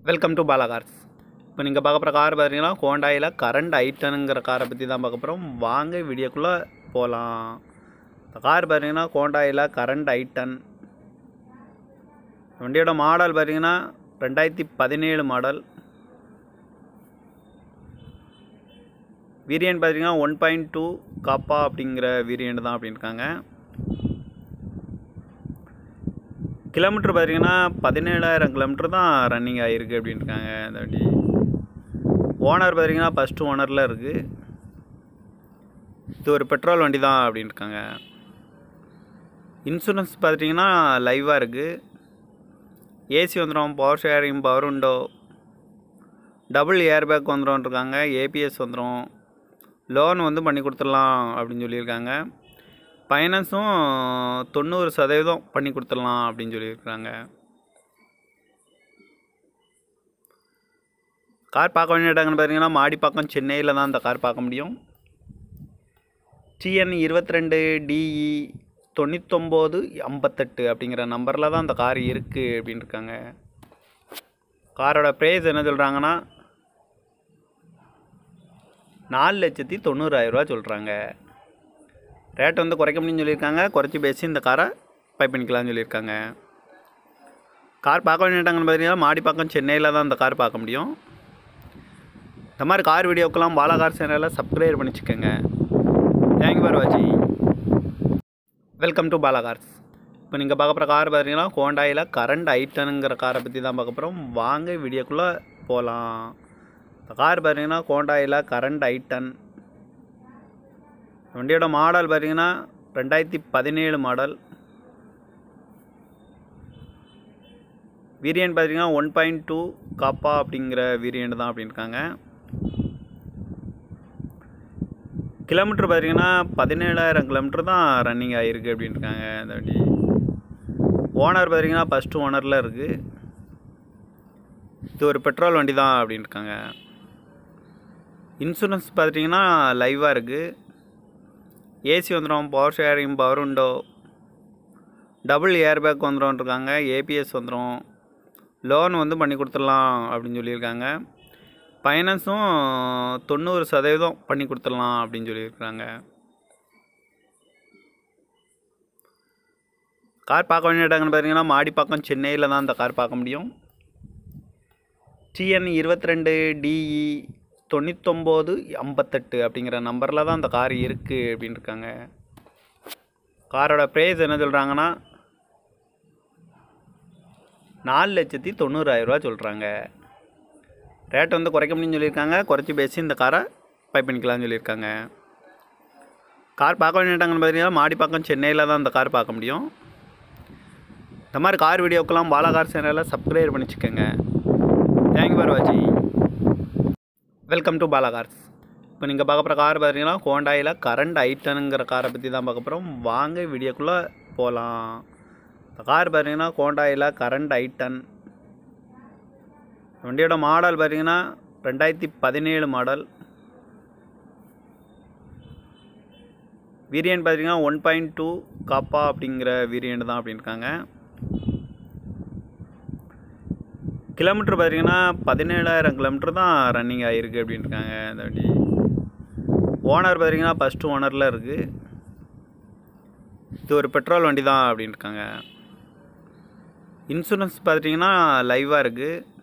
welcome to Bala cars இப்போ நீங்கள் பார்க்க போகிற கார் பார்த்தீங்கன்னா ஹோண்டாயில் கரண்ட் ஐட்டனுங்கிற காரை பற்றி தான் பார்க்க போகிறோம் வாங்க வீடியோக்குள்ளே போகலாம் இந்த கார் பார்த்தீங்கன்னா ஹோண்டாயில் கரண்ட் ஐட்டன் வண்டியோட மாடல் பார்த்தீங்கன்னா ரெண்டாயிரத்தி பதினேழு மாடல் வேரியன்ட் பார்த்தீங்கன்னா ஒன் பாயிண்ட் டூ காப்பா அப்படிங்கிற வேரியன்ட் தான் அப்படின்ட்டாங்க கிலோமீட்டர் பார்த்தீங்கன்னா பதினேழாயிரம் கிலோமீட்டர் தான் ரன்னிங் ஆகிருக்கு அப்படின்ட்டுருக்காங்க இந்த வண்டி ஓனர் பார்த்தீங்கன்னா ஃபஸ்ட்டு ஓனரில் இருக்குது இது ஒரு பெட்ரோல் வண்டி தான் அப்படின்ட்டுருக்காங்க இன்சூரன்ஸ் பார்த்துட்டிங்கன்னா லைவாக இருக்குது ஏசி வந்துடும் பவர் ஷேரிங் பவர் உண்டோ டபுள் ஏர்பேக் வந்துடும்ன்ருக்காங்க ஏபிஎஸ் வந்துடும் லோன் வந்து பண்ணி கொடுத்துடலாம் அப்படின்னு சொல்லியிருக்காங்க ஃபைனான்ஸும் தொண்ணூறு சதவீதம் பண்ணி கொடுத்துடலாம் அப்படின்னு சொல்லியிருக்காங்க கார் பார்க்க வேண்டிய இடங்கள்னு பார்த்தீங்கன்னா மாடிப்பாக்கம் சென்னையில் தான் இந்த கார் பார்க்க முடியும் டிஎன் இருபத்தி ரெண்டு டிஇ தொண்ணூத்தொம்போது ஐம்பத்தெட்டு அப்படிங்கிற நம்பரில் தான் இந்த கார் இருக்குது அப்படின்னு இருக்காங்க காரோட ப்ரைஸ் என்ன சொல்கிறாங்கன்னா நாலு லட்சத்தி தொண்ணூறாயிரரூவா சொல்கிறாங்க ரேட் வந்து குறைக்க முடியும்னு சொல்லியிருக்காங்க குறைச்சி பேசி இந்த காரை பை பண்ணிக்கலாம்னு சொல்லியிருக்காங்க கார் பார்க்க வேண்டிய இடங்கள்னு பார்த்தீங்கன்னா மாடிப்பாக்கம் சென்னையில் தான் இந்த கார் பார்க்க முடியும் இந்த மாதிரி கார் வீடியோக்கெல்லாம் பாலா கார் சேனலில் சப்ஸ்கிரைப் பண்ணிச்சுக்கோங்க தேங்க்யூ ஃபார் வாட்சிங் வெல்கம் டு பாலா கார்ஸ் இப்போ நீங்கள் பார்க்க போகிற கார் பார்த்தீங்கன்னா ஹோண்டாயில் கரண்ட் ஐட்டனுங்கிற காரை பற்றி தான் பார்க்க போகிறோம் வாங்க வீடியோக்குள்ளே போகலாம் இந்த கார் பார்த்தீங்கன்னா ஹோண்டாயில் கரண்ட் ஐட்டன் வண்டியோட மாடல் பார்த்தீங்கன்னா ரெண்டாயிரத்தி பதினேழு மாடல் வேரியன்ட் பார்த்தீங்கன்னா ஒன் பாயிண்ட் டூ காப்பா அப்படிங்கிற வேரியன்ட் தான் அப்படின்ட்டாங்க கிலோமீட்டர் பார்த்தீங்கன்னா பதினேழாயிரம் கிலோமீட்டர் தான் ரன்னிங் ஆகிருக்கு அப்படின்ட்டுருக்காங்க இந்த வண்டி ஓனர் பார்த்தீங்கன்னா ஃபஸ்ட்டு ஓனரில் இருக்குது இது ஒரு பெட்ரோல் வண்டி தான் அப்படின்ட்டுருக்காங்க இன்சூரன்ஸ் பார்த்துட்டிங்கன்னா லைவாக இருக்குது ஏசி வந்துடும் பவர் ஷேரிங் பவர் உண்டோ டபுள் ஏர்பேக் வந்துடும்ன்ருக்காங்க ஏபிஎஸ் வந்துடும் லோன் வந்து பண்ணி கொடுத்துடலாம் அப்படின்னு சொல்லியிருக்காங்க ஃபைனான்ஸும் தொண்ணூறு சதவீதம் பண்ணி கொடுத்துடலாம் அப்படின்னு சொல்லியிருக்காங்க கார் பார்க்க வேண்டிய இடங்கள்னு பார்த்தீங்கன்னா மாடிப்பாக்கம் சென்னையில் தான் இந்த கார் பார்க்க முடியும் டிஎன் இருபத்தி ரெண்டு டிஇ தொண்ணூத்தொம்போது ஐம்பத்தெட்டு அப்படிங்கிற நம்பரில் தான் அந்த கார் இருக்குது அப்படின்னு இருக்காங்க காரோட ப்ரைஸ் என்ன சொல்கிறாங்கன்னா நாலு லட்சத்தி தொண்ணூறாயிரரூவா சொல்கிறாங்க ரேட் வந்து குறைக்க முடியும்னு சொல்லியிருக்காங்க குறைச்சி பேசி இந்த காரை பை பண்ணிக்கலாம்னு சொல்லியிருக்காங்க கார் பார்க்க வேண்டிய இடங்கள்னு பார்த்தீங்கன்னா மாடிப்பாக்கம் சென்னையில் தான் இந்த கார் பார்க்க முடியும் இந்த மாதிரி கார் வீடியோக்கெல்லாம் பாலா கார் சேனலில் சப்ஸ்கிரைப் பண்ணிச்சுக்கோங்க தேங்க்யூ ஃபார் வாட்சிங் வெல்கம் டு பாலா கார்ஸ் இப்போ நீங்கள் பார்க்க போகிற கார் பார்த்தீங்கன்னா ஹோண்டாயில் கரண்ட் ஐட்டனுங்கிற காரை பற்றி தான் பார்க்க போகிறோம் வாங்க வீடியோக்குள்ளே போகலாம் இந்த கார் பார்த்தீங்கன்னா ஹோண்டாயில் கரண்ட் ஐட்டன் வண்டியோட மாடல் பார்த்தீங்கன்னா ரெண்டாயிரத்தி பதினேழு மாடல் வேரியன்ட் பார்த்தீங்கன்னா ஒன் பாயிண்ட் டூ காப்பா அப்படிங்கிற வேரியன்ட் தான் அப்படின்ட்டாங்க கிலோமீட்டர் பார்த்தீங்கன்னா பதினேழாயிரம் கிலோமீட்டர் தான் ரன்னிங் ஆகிருக்கு அப்படின்ட்டுருக்காங்க இந்த வண்டி ஓனர் பார்த்தீங்கன்னா ஃபஸ்ட்டு ஓனரில் இருக்குது இது ஒரு பெட்ரோல் வண்டி தான் அப்படின்ட்டுருக்காங்க இன்சூரன்ஸ் பார்த்துட்டிங்கன்னா லைவாக இருக்குது